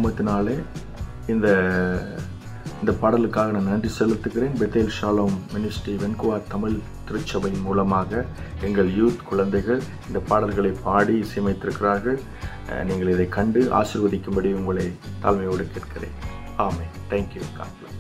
நாமத்தினாலே இந்த இந்த பாடலுக்காக நான் நன்றி செலுத்துகிறேன் Bethel Shalom ministry Vancouver Tamil திருச்சபையின் மூலமாக எங்கள் யூத் குழந்தைகள் இந்த பாடல்களை பாடி இசையமைத்திருக்கிறார்கள் அஹ், நீங்கள் இதை கண்டு ஆசீர்வதிக்கும்படி உங்களை தாழ்மையோடு கேட்கிறேன் ஆமே தேங்க்யூ காட்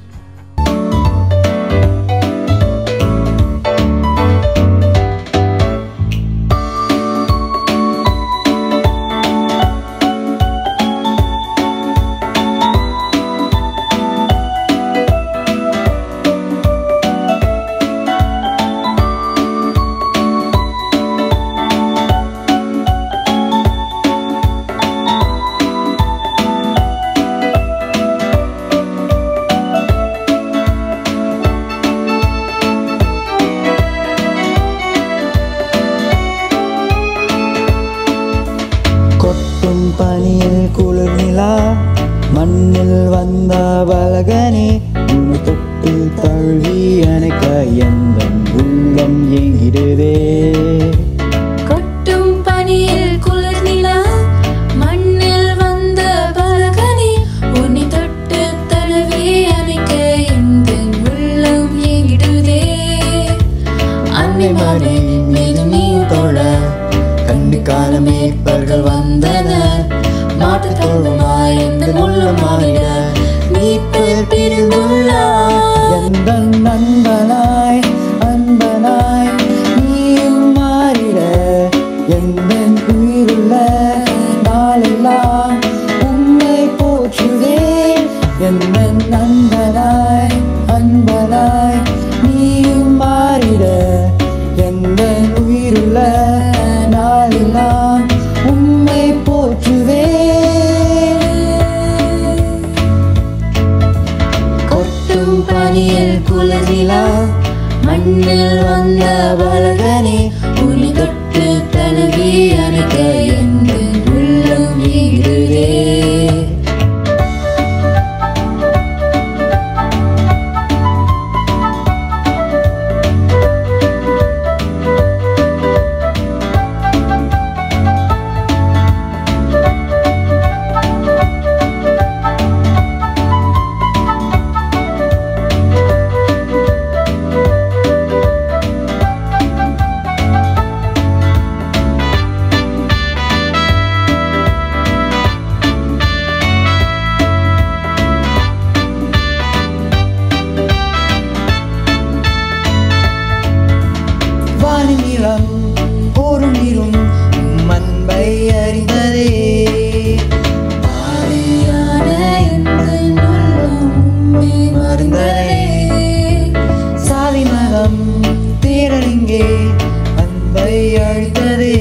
கொட்டும் பனியில் குளிர் நிலா மண்ணில் வந்த பலகனே உன்னை தொட்டு தழுவி அணைக்க எந்த உள்ளம் ஏங்கிடுதே கொட்டும் பனியில் குளிர் நிலா மண்ணில் வந்த பலகனே உன்னை தொட்டு தழுவி அணைக்க எந்த உள்ளம் ஏங்கிடுதே அன்னை மாறி மீது நீ தொழ கண்டு கால மேற்பர்கள் வந்தனர் மாட்டு தொழுமாய் எந்த உள்ளம் மாறிட மீட்பர் பிரிந்துள்ளார் எந்த நண்பனாய் அன்பனாய் நீயும் மாறிட எந்த உயிருள்ள நாளெல்லாம் உன்னை போற்றுவேன் எந்த நண்பனாய் அன்பனாய் நீயும் மாறிட எந்த உயிருள்ள நாளெல்லாம் உம்மை போற்றுவேன் கொட்டும் பனியில் குளிர் நிலா மண்ணில் வந்த பலகனே உன்னை தொட்டு தழுவி அணைக்க எந்த உள்ளம் ஏங்கிடுதே வானிலம் ஒரு நீரும் மண்பை அறிந்ததே ஆவியான எந்தன் உள்ளம் உம்மை மறந்ததே. சாதி மதம் தேரறிங்கே அன்பை அழித்ததே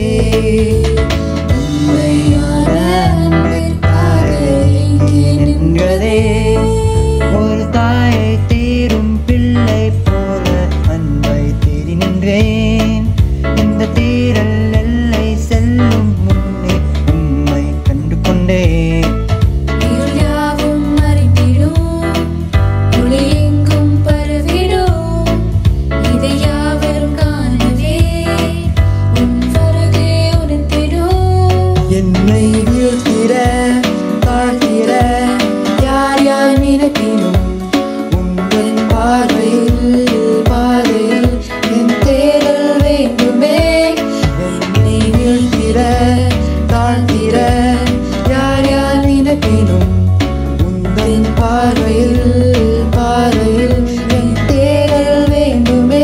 உண்மையான அன்பிற்காக எங்கே நின்றதே ஒரு தாயை தேரும் பிள்ளை போல அன்பை தேடி நின்றேன் இந்த தேரல் எல்லை செல்லும் முன்னே உண்மை கண்டு கொண்டேன் இருள் யாவும் மறைந்திடும், ஒளி எங்கும் பரவிடும். இதை யாவரும் காணவே, உன் வருகை உணர்த்திடும். என்னை வீழ்த்திட தாழ்த்திட யார் யார் நினைப்பினும் உங்கள் பார்வையில் பாதையில் என் தேடல் வேண்டுமே என்னை வீழ்த்திட தாழ்த்திட யார் யார் நினைப்பினும் உங்கள் பார்வையில் பாதையில் என் தேடல் வேண்டுமே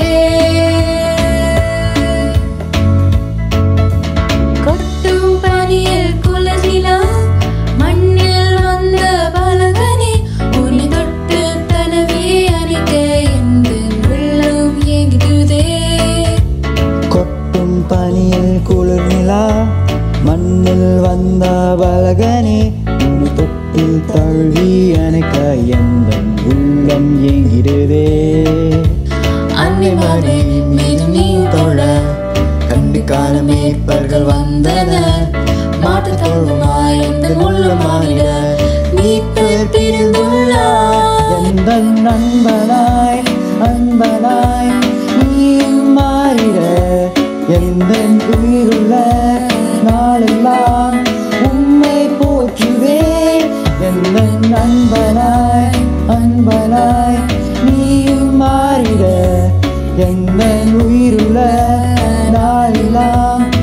கொட்டும் பனியில் குளிர் நிலா, மண்ணில் வந்த பலகனே, உன்னை தொட்டு தழுவி அணைக்க எந்தன் உள்ளம் ஏங்கிடுதே. கொட்டும் பனியில் குளிர் நிலா மண்ணில் வந்த பலகனே உன்னை தொட்டு தழுவி அணைக்க எந்த உள்ளம் ஏங்கிடுதே அன்னை மறை மீது நீ தொழ கண்டு கால மேற்பர்கள் வந்தனர் மாட்டு தொழுமாய் எந்த உள்ளமாயிட மீட்பர் பிரிந்துள்ளார் எந்த நண்பனாய் அன்பனாய் நீயும் மாறிட எந்த உயிருள்ள நாளெல்லாம் உம்மை போற்றுவேன் எந்த உயிருள்ள நாளெல்லாம்